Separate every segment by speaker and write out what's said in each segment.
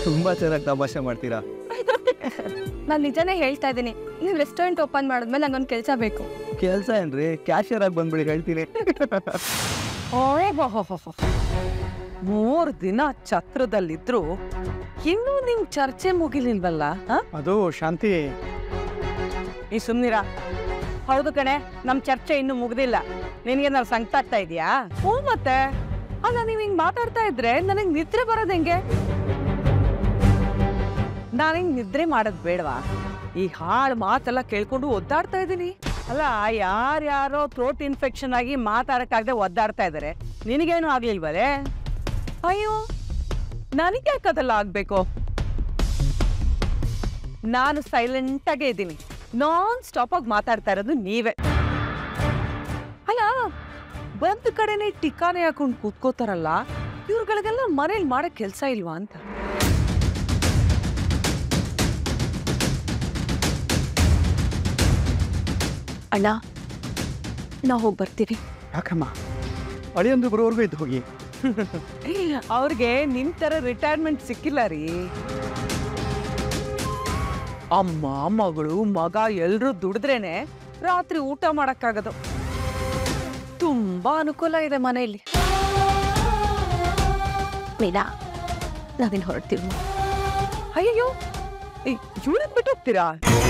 Speaker 1: ತುಂಬಾ ಚೆನ್ನಾಗಿ ತಮಾಷೆ ಮಾಡ್ತೀರಾ
Speaker 2: ನಾನು ನಿಜನೇ ಹೇಳ್ತಾ ಇದ್ದೀನಿ ನೀವು ರೆಸ್ಟೋರೆಂಟ್ ಓಪನ್ ಮಾಡಿದ್ಮೇಲೆ ನಂಗೊಂದು ಕೆಲಸ ಬೇಕು
Speaker 1: ಕೆಲಸ ಏನ್ರಿ ಕ್ಯಾಶಿಯರ್ ಆಗಿ ಬಂದ್ಬಿಡಿ ಹೇಳ್ತೀನಿ
Speaker 3: ಮೂರು ದಿನ ಛತ್ರದಲ್ಲಿದ್ರು ಇನ್ನೂ ನಿಮ್ ಚರ್ಚೆ ಮುಗಿಲಿಲ್ವಲ್ಲ ಹ?
Speaker 4: ಅದು ಶಾಂತಿ
Speaker 3: ಈ ಸುಮ್ನಿರ ಹೌದು ಕಣೆ ನಮ್ ಚರ್ಚೆ ಇನ್ನು ಮುಗ್ದಿಲ್ಲ ನಿನಗೇನಾದ್ರು ಸಂಕಟ ಆಗ್ತಾ ಇದೆಯಾ ಹ್ಞೂ ಮತ್ತೆ ಅಲ್ಲ ನೀವ್ ಹಿಂಗ್ ಮಾತಾಡ್ತಾ ಇದ್ರೆ ನನಗ್ ನಿದ್ರೆ ಬರೋದ್ ಹೆಂಗೆ ನಾನು ಹಿಂಗ್ ನಿದ್ರೆ ಮಾಡೋದ್ ಬೇಡವಾ ಈ ಹಾಳು ಮಾತೆಲ್ಲ ಕೇಳ್ಕೊಂಡು ಒದ್ದಾಡ್ತಾ ಇದ್ದೀನಿ ಅಲ್ಲ ಯಾರ್ಯಾರೋ ಥ್ರೋಟ್ ಇನ್ಫೆಕ್ಷನ್ ಆಗಿ ಮಾತಾಡಕ್ಕಾಗದೆ ಒದ್ದಾಡ್ತಾ ಇದ್ದಾರೆ ನಿನಗೇನು ಆಗ್ಲಿಲ್ವಲೇ ಅಯ್ಯೋ ನನಗೆ ಯಾಕದೆಲ್ಲ ಆಗ್ಬೇಕು ನಾನು ಸೈಲೆಂಟ್ ಆಗೇ ಇದ್ದೀನಿ ನಾನ್ ಸ್ಟಾಪ್ ಆಗಿ ಮಾತಾಡ್ತಾ ಇರೋದು ನೀವೇ ಅಲ್ಲ ಬಂದ ಕಡೆನೆ ಟಿಕಾನೆ ಹಾಕೊಂಡು ಕೂತ್ಕೋತಾರಲ್ಲ ಇವ್ರುಗಳಿಗೆಲ್ಲ ಮನೇಲಿ ಮಾಡೋ ಕೆಲಸ ಇಲ್ವಾ ಅಂತ
Speaker 2: ಅಣ್ಣ ನಾವು ಹೋಗಿ ಬರ್ತೀವಿ
Speaker 4: ಯಾಕಮ್ಮ ಅಳಿಯಂದು ಬರೋವರೆಗೂ ಇದ್ದು ಹೋಗಿ
Speaker 3: ಅವ್ರಿಗೆ ನಿಮ್ ತರ ರಿಟೈರ್ಮೆಂಟ್ ಸಿಕ್ಕಿಲ್ಲ ರೀ ಅಮ್ಮ ಮಗಳು ಮಗ ಎಲ್ರೂ ದುಡಿದ್ರೇನೆ ರಾತ್ರಿ ಊಟ ಮಾಡಕ್ಕಾಗದು ತುಂಬಾ ಅನುಕೂಲ ಇದೆ ಮನೆಯಲ್ಲಿ
Speaker 2: ಮೀನಾ ನಾವಿನ್ ಹೊರಡ್ತೀವಿ
Speaker 3: ಅಯ್ಯಯ್ಯೋ ಇವಳನ್ ಬಿಟ್ಟು ಹೋಗ್ತೀರಾ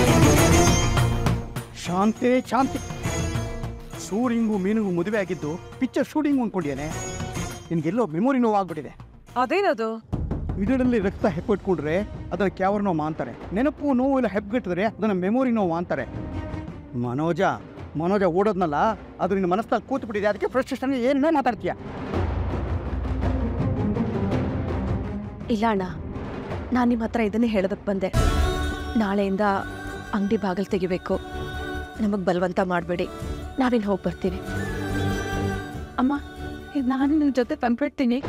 Speaker 4: ಶಾಂತಿ ಶಾಂತಿ ಸೂರಿಂಗು ಮೀನಿಗೂ ಮದುವೆ ಆಗಿದ್ದು ಪಿಕ್ಚರ್ ಶೂಟಿಂಗ್ ಅಂದ್ಕೊಂಡಿದ್ದೇನೆ ನಿನ್ಗೆಲ್ಲೋ ಮೆಮೊರಿ ನೋವು ಆಗ್ಬಿಟ್ಟಿದೆ
Speaker 3: ಅದೇನದು
Speaker 4: ಇದರಲ್ಲಿ ರಕ್ತ ಹೆಪ್ಪಿಟ್ಕೊಂಡ್ರೆ ಅದನ್ನ ಕ್ಯಾವರ್ ನೋವು ಅಂತಾರೆ ನೆನಪು ನೋವು ಇಲ್ಲ ಹೆಪ್ಪಿಟ್ಟಿದ್ರೆ ಅದನ್ನ ಮೆಮೊರಿ ನೋವು ಅಂತಾರೆ ಮನೋಜ ಮನೋಜ ಓಡೋದ್ನಲ್ಲ ಅದು ನಿನ್ನ ಮನಸ್ಸಲ್ಲಿ ಕೂತು ಬಿಟ್ಟಿದೆ ಅದಕ್ಕೆ ಫ್ರಸ್ಟ್ರೇಷನ್ ಏನೇ ಮಾತಾಡ್ತೀಯ
Speaker 2: ಇಲ್ಲ ಅಣ್ಣ ನಾನು ನಿಮ್ಮ ಹತ್ರ ಇದನ್ನೇ ಹೇಳೋದಕ್ಕೆ ಬಂದೆ ನಾಳೆಯಿಂದ ಅಂಗಡಿ ಬಾಗಿಲು ತೆಗಿಬೇಕು ನಮಗೆ ಬಲವಂತ ಮಾಡಬೇಡಿ ನಾವಿನ್ ಹೋಗಿ ಬರ್ತೀವಿ ಅಮ್ಮ ಈಗ ನಾನು ನಿನ್ನ ಜೊತೆ ತಂದ್ಬಿಡ್ತೀನಿ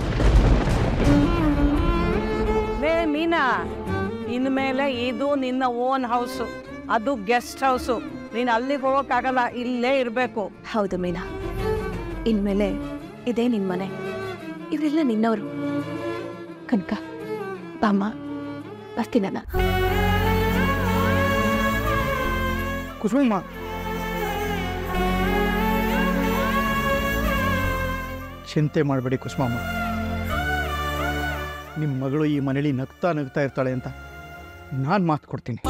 Speaker 3: ಲೇ ಮೀನಾ ಇನ್ಮೇಲೆ ಇದು ನಿನ್ನ ಓನ್ ಹೌಸು ಅದು ಗೆಸ್ಟ್ ಹೌಸು ನೀನು ಅಲ್ಲಿಗೆ ಹೋಗೋಕ್ಕಾಗಲ್ಲ ಇಲ್ಲೇ ಇರಬೇಕು
Speaker 2: ಹೌದು ಮೀನಾ ಇನ್ಮೇಲೆ ಇದೇ ನಿನ್ನ ಮನೆ ಇವರೆಲ್ಲ ನಿನ್ನವರು ಕನಕ ಬಾಮ್ಮ ಬರ್ತೀನಣ್ಣ
Speaker 4: ಕುಸುಮ ಚಿಂತೆ ಮಾಡಬೇಡಿ ಕುಸುಮಮ್ಮ ನಿಮ್ಮ ಮಗಳು ಈ ಮನೇಲಿ ನಗ್ತಾ ನಗ್ತಾ ಇರ್ತಾಳೆ ಅಂತ ನಾನು ಮಾತು ಕೊಡ್ತೀನಿ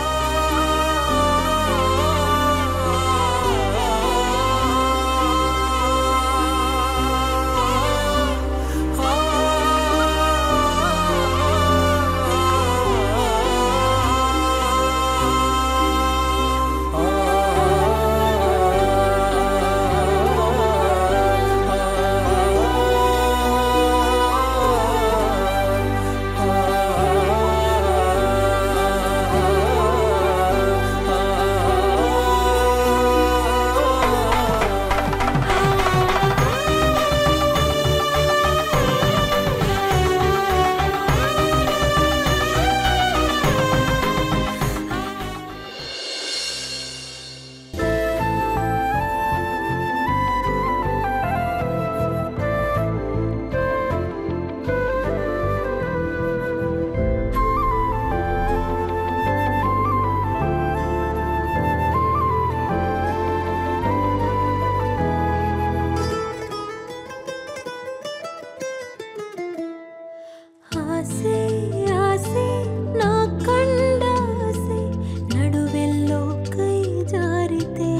Speaker 5: ಆಸೆ ಆಸೆ ನಾ ಕಂಡ ಆಸೆ ನಡುವೆಲ್ಲೋ ಕೈ ಜಾರಿತೆ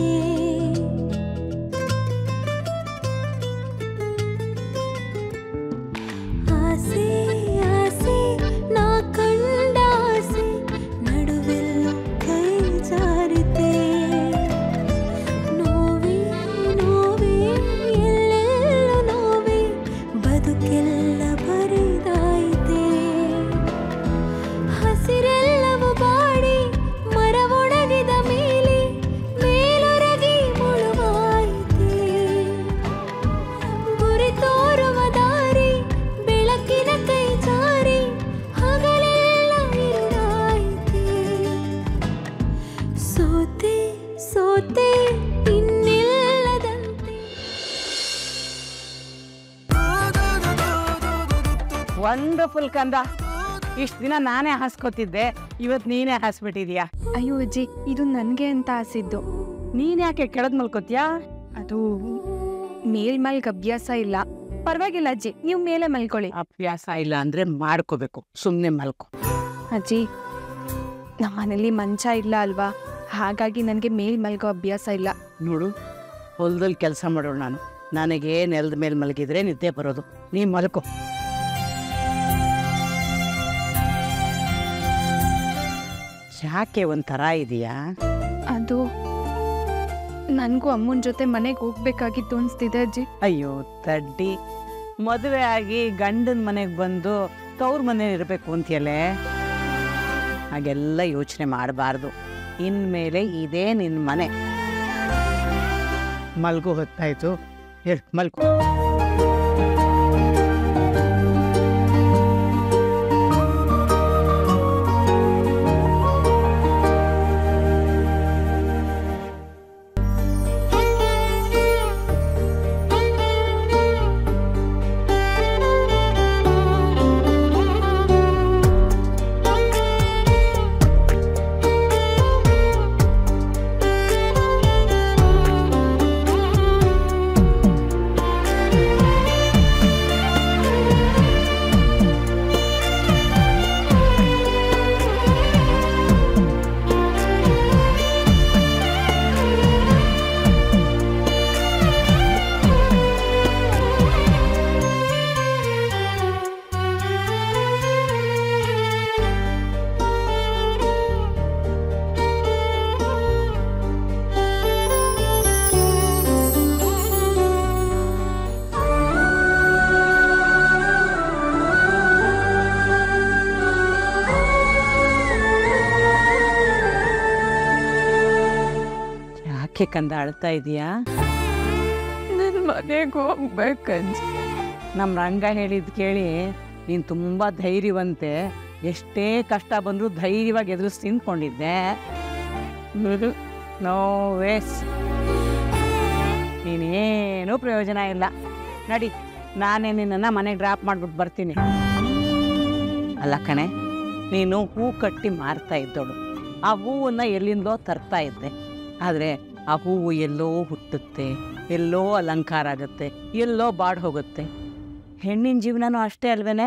Speaker 5: ಆಸೆ ಆಸೆ ನಾ ಕಂಡ ಆಸೆ ನಡುವೆಲ್ಲೋ ಕೈ ಜಾರಿತೆ ನೋವೇ ನೋವೇ ಎಲ್ಲೆಲ್ಲೂ ನೋವೇ ಬದುಕೆಲ್ಲ ಬರಿದಾಯಿತೆ ಹಸಿರೆಲ್ಲವೂ ಬಾಡಿ ಮರವೊಣಗಿದ ಮೇಲೆ ಮೇಲೊರಗಿ ಮುಳುವಾಯಿತೆ ಗುರಿ ತೋರುವ ದಾರಿ ಬೆಳಕಿನ ಕೈ ಜಾರಿ ಹಗಲೆಲ್ಲ ಇರುಳಾಯಿತೆ ಸೋತೆ ಸೋತೆ ಇನ್ನಿಲ್ಲದಂತೆ
Speaker 3: ವಂಡರ್ಫುಲ್ ಕಂದ ಇಷ್ಟು ದಿನ ನಾನೇ ಹಾಸ್ಕೊತಿದ್ದೆ ಇವತ್ತು ನೀನೇ ಹಾಸ್ಬಿಟ್ಟಿದ್ಯಾ
Speaker 6: ಅಯ್ಯೋ ಅಜ್ಜಿ ಇದು ನನಗೆ ಅಂತ ಆಸಿದ್ದು
Speaker 3: ನೀನ್ ಯಾಕೆ ಕೆಳದ್ ಮಲ್ಕೋತ್ಯಾ
Speaker 6: ಅದು ಮೇಲ್ ಮಲ್ಗ್ ಅಭ್ಯಾಸ ಇಲ್ಲ ಪರವಾಗಿಲ್ಲ ಅಜ್ಜಿ ನೀವು ಮೇಲೆ ಮಲ್ಕೊಳ್ಳಿ
Speaker 3: ಅಭ್ಯಾಸ ಇಲ್ಲ ಅಂದ್ರೆ ಮಾಡ್ಕೋಬೇಕು ಸುಮ್ಮನೆ ಮಲ್ಕೋ
Speaker 6: ಅಜ್ಜಿ ನಮ್ಮ ಮನೇಲಿ ಮಂಚ ಇಲ್ಲ ಅಲ್ವಾ ಹಾಗಾಗಿ ನನಗೆ ಮೇಲ್ ಮಲ್ಗೋ ಅಭ್ಯಾಸ ಇಲ್ಲ
Speaker 3: ನೋಡು ಹೊಲದಲ್ಲಿ ಕೆಲಸ ಮಾಡೋಳು ನಾನು ನನಗೆ ನೆಲದ ಮೇಲೆ ಮಲಗಿದ್ರೆ ನಿದ್ದೆ ಬರೋದು ನೀ ಮಲ್ಕೋ ಯಾಕೆ ಒಂಥರ ಇದೆಯಾ
Speaker 6: ಅದು ನನಗೂ ಅಮ್ಮನ ಜೊತೆ ಮನೆಗೆ ಹೋಗ್ಬೇಕಾಗಿತ್ತು ಅನ್ಸ್ತಿದೆ ಅಜ್ಜಿ
Speaker 3: ಅಯ್ಯೋ ತಡ್ಡಿ ಮದುವೆ ಆಗಿ ಗಂಡನ ಮನೆಗೆ ಬಂದು ತವ್ರ ಮನೆ ಇರಬೇಕು ಅಂತೀಯಲ್ಲೇ ಹಾಗೆಲ್ಲ ಯೋಚನೆ ಮಾಡಬಾರ್ದು ಇನ್ಮೇಲೆ ಇದೇ ನಿನ್ನ ಮನೆ ಮಲ್ಗೋ ಹೊತ್ತಾಯ್ತು ಹೇಳು ಮಲ್ಕೋ ಯಾಕೆ ಕಂದ ಅಳ್ತಾ ಇದೀಯಾ
Speaker 6: ನನ್ನ ಮನೆಗೆ ಹೋಗ್ಬೇಕಂಜಿ
Speaker 3: ನಮ್ಮ ರಂಗ ಹೇಳಿದ್ ಕೇಳಿ ನೀನು ತುಂಬ ಧೈರ್ಯವಂತೆ ಎಷ್ಟೇ ಕಷ್ಟ ಬಂದರೂ ಧೈರ್ಯವಾಗಿ ಎದುರಿಸಿ ತಿಂದ್ಕೊಂಡಿದ್ದೆ ನೋ ವೇಸ್ ನೀನೇನೂ ಪ್ರಯೋಜನ ಇಲ್ಲ ನಡಿ ನಾನೇ ನಿನ್ನನ್ನು ಮನೆಗೆ ಡ್ರಾಪ್ ಮಾಡ್ಬಿಟ್ಟು ಬರ್ತೀನಿ ಅಲ್ಲ ಕಣೆ ನೀನು ಹೂ ಕಟ್ಟಿ ಮಾರ್ತಾ ಇದ್ದೋಳು ಆ ಹೂವನ್ನು ಎಲ್ಲಿಂದೋ ತರ್ತಾ ಇದ್ದೆ ಆದರೆ ಆ ಹೂವು ಎಲ್ಲೋ ಹುಟ್ಟುತ್ತೆ ಎಲ್ಲೋ ಅಲಂಕಾರ ಆಗುತ್ತೆ ಎಲ್ಲೋ ಬಾಡ್ ಹೋಗುತ್ತೆ ಹೆಣ್ಣಿನ ಜೀವನನೂ ಅಷ್ಟೇ ಅಲ್ವೇನೆ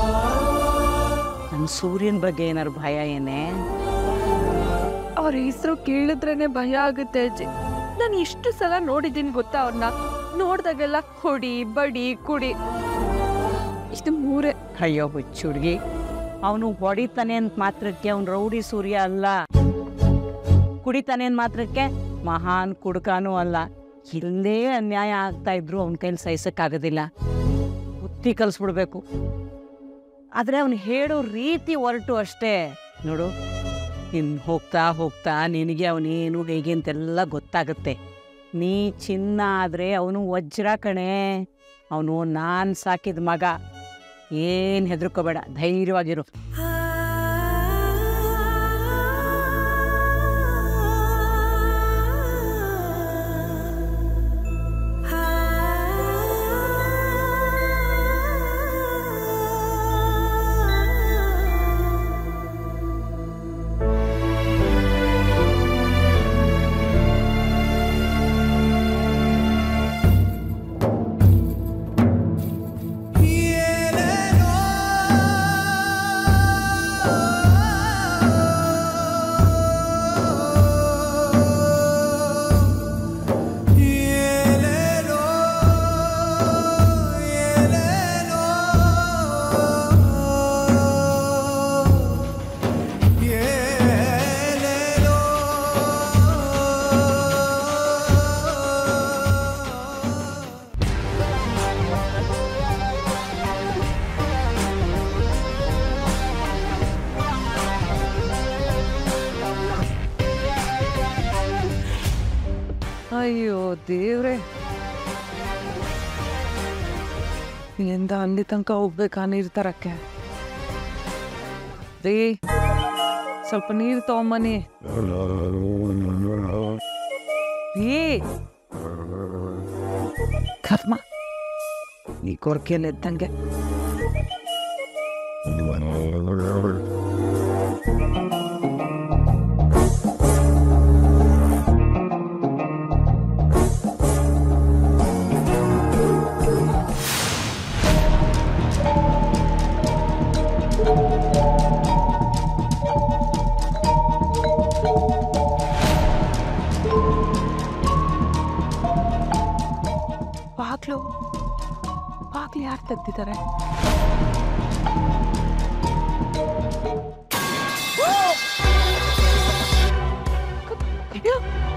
Speaker 3: ನನ್ನ ಸೂರ್ಯನ ಬಗ್ಗೆ ಏನಾರು ಭಯ ಏನೇ
Speaker 6: ಅವ್ರ ಹೆಸರು ಕೇಳಿದ್ರೇನೆ ಭಯ ಆಗುತ್ತೆ ಅಜ್ಜಿ ನಾನು ಎಷ್ಟು ಸಲ ನೋಡಿದ್ದೀನಿ ಗೊತ್ತಾ ಅವ್ರನ್ನ ನೋಡ್ದಾಗೆಲ್ಲ ಹೊಡಿ ಬಡಿ ಕುಡಿ ಇಷ್ಟು ಮೂರೇ
Speaker 3: ಅಯ್ಯೋ ಹುಚ್ಚು ಹುಡುಗಿ ಅವನು ಹೊಡಿತಾನೆ ಅಂತ ಮಾತ್ರಕ್ಕೆ ಅವನು ರೌಡಿ ಸೂರ್ಯ ಅಲ್ಲ ಕುಡಿತಾನೆ ಅಂತ ಮಾತ್ರಕ್ಕೆ ಮಹಾನ್ ಕುಡುಕಾನೂ ಅಲ್ಲ ಇಲ್ಲೇ ಅನ್ಯಾಯ ಆಗ್ತಾ ಇದ್ರು ಅವನ ಕೈಲಿ ಸಹಿಸಕ್ಕಾಗೋದಿಲ್ಲ ಬುದ್ಧಿ ಕಲಿಸ್ಬಿಡ್ಬೇಕು ಆದರೆ ಅವನು ಹೇಳೋ ರೀತಿ ಹೊರಟು ಅಷ್ಟೇ ನೋಡು ಇನ್ನು ಹೋಗ್ತಾ ಹೋಗ್ತಾ ನಿನಗೆ ಅವನೇನು ಹೇಗೆ ಅಂತೆಲ್ಲ ಗೊತ್ತಾಗುತ್ತೆ ನೀ ಚಿನ್ನ ಆದರೆ ಅವನು ವಜ್ರ ಕಣೆ ಅವನು ನಾನು ಸಾಕಿದ ಮಗ ಏನು ಹೆದರ್ಕೋಬೇಡ ಧೈರ್ಯವಾಗಿರು
Speaker 7: ಅಯ್ಯೋ ದೇವ್ರೆ ಇಲ್ಲಿಂದ ಅಲ್ಲಿ ತನಕ ಹೋಗ್ಬೇಕಾ ನೀರು ತರಕ್ಕೆ ರೀ ಸ್ವಲ್ಪ ನೀರು ತಗೊಂಬನ್ನಿ ರೀ ಕರ್ಮ ಈ ಕೊರಕೆಯಲ್ಲಿ ಎದ್ದಂಗೆ
Speaker 6: ಬಾಗ್ಲು ಯಾರು ತೆಗ್ದಿದ್ದಾರೆ ಅಯ್ಯೋ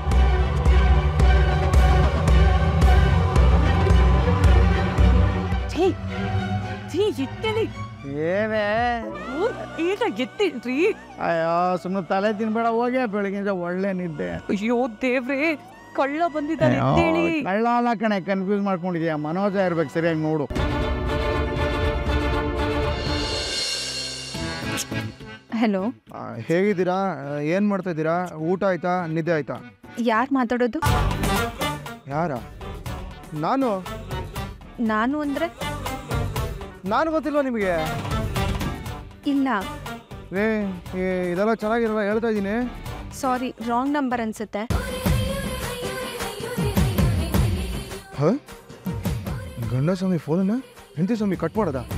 Speaker 6: ಛೀ ಛೀ ಇಟ್ಟೇನಿ
Speaker 4: ಏನೇ
Speaker 6: ಈಗ ಎತ್ತಿನ್ರಿ
Speaker 4: ಅಯ್ಯೋ ಸುಮ್ಮನೆ ತಲೆ ತಿನ್ಬೇಡ ಹೋಗಿ ಬೆಳಗಿಂದ ಒಳ್ಳೆ ನಿದ್ದೆ
Speaker 6: ಅಯ್ಯೋ ದೇವ್ರೇ ಕಳ್ಳ ಬಂದಿದ್ದಾನೆ ಎದ್ದೇಳಿ
Speaker 4: ಕಳ್ಳ ಅಲ್ಲ ಕಣೆ ಕನ್ಫ್ಯೂಸ್ ಮಾಡ್ಕೊಂಡಿದ್ಯಾ ಮನೋಜ ಇರ್ಬೇಕು ಸರಿಯಾಗಿ ನೋಡು
Speaker 8: ಹಲೋ
Speaker 9: ಆ, ಹೇಗಿದ್ದೀರಾ ಏನು ಮಾಡ್ತಾ ಇದ್ದೀರಾ ಊಟ ಆಯ್ತಾ ನಿದ್ದೆ ಆಯ್ತಾ
Speaker 8: ಯಾರು ಮಾತಾಡೋದು
Speaker 9: ಯಾರ ನಾನು
Speaker 8: ನಾನು ಅಂದರೆ
Speaker 9: ನಾನು ಗೊತ್ತಿಲ್ವಾ ನಿಮಗೆ
Speaker 8: ಇಲ್ಲ
Speaker 9: ಏ ಏ, ಇದೆಲ್ಲ ಚೆನ್ನಾಗಿರಲ್ಲ ಹೇಳ್ತಾ ಇದ್ದೀನಿ
Speaker 8: ಸಾರಿ ರಾಂಗ್ ನಂಬರ್ ಅನ್ಸುತ್ತೆ
Speaker 9: ಹ ಗಂಡ ಸ್ವಾಮಿ ಫೋನನ್ನ ಹೆಂಡತಿ ಸ್ವಾಮಿ ಕಟ್ ಮಾಡೋದಾ